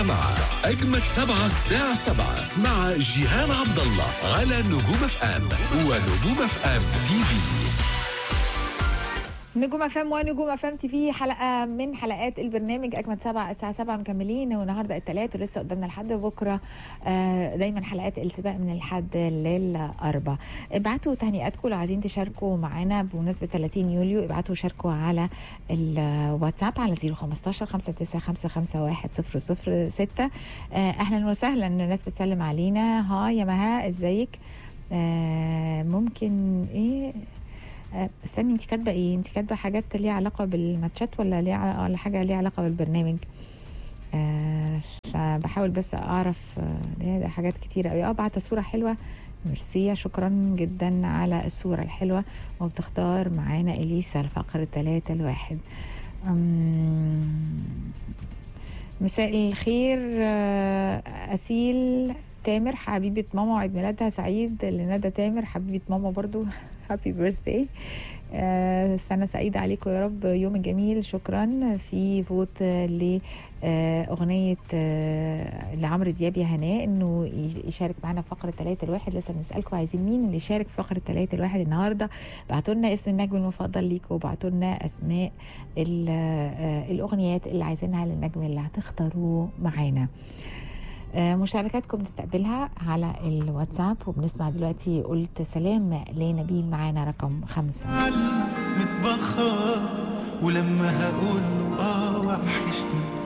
مع أجمد سبعة الساعة سبعة مع جيهان عبد الله على نجوم اف ام ونجوم اف ام تي في نجوم افلام ونجوم افلام تي في حلقه من حلقات البرنامج اجمد سبعة الساعه 7 مكملين والنهارده الثلاث ولسه قدامنا لحد بكره آه، دايما حلقات السباق من الحد للاربع ابعتوا تهنئاتكم لو عايزين تشاركوا معانا بمناسبه 30 يوليو ابعتوا شاركوا على الواتساب على 015 59 6 اهلا وسهلا الناس بتسلم علينا هاي يا مها ازيك آه، ممكن ايه آه، استني انت كاتبه ايه انت كاتبه حاجات ليها علاقه بالماتشات ولا ليها ع- ولا حاجه ليها علاقه بالبرنامج آه فبحاول بس اعرف آه ده ده حاجات كتيره قوي اه بعت صوره حلوه ميرسي شكرا جدا على الصوره الحلوه وبتختار معانا اليسا الفقر الثلاثة الواحد أم، مساء الخير آه، أسيل تامر حبيبة ماما وعيد ميلادها سعيد لندى تامر حبيبة ماما برضو هابي بيرثداي سنة سعيدة عليكم يا رب يوم جميل شكرا في فوت لأغنية لعمرو دياب يا هناء انه ي- يشارك معنا في فقرة ثلاثة الواحد لسه بنسألكم عايزين مين اللي يشارك في فقرة ثلاثة الواحد النهاردة بعتوا لنا اسم النجم المفضل ليكم وبعتوا لنا اسماء ال- آه، الاغنيات اللي عايزينها للنجم اللي هتختاروه معانا آه، مشاركاتكم نستقبلها على الواتساب وبنسمع دلوقتي قلت سلام لنبيل معانا رقم خمسة متبخر ولما هقول له اه وحشني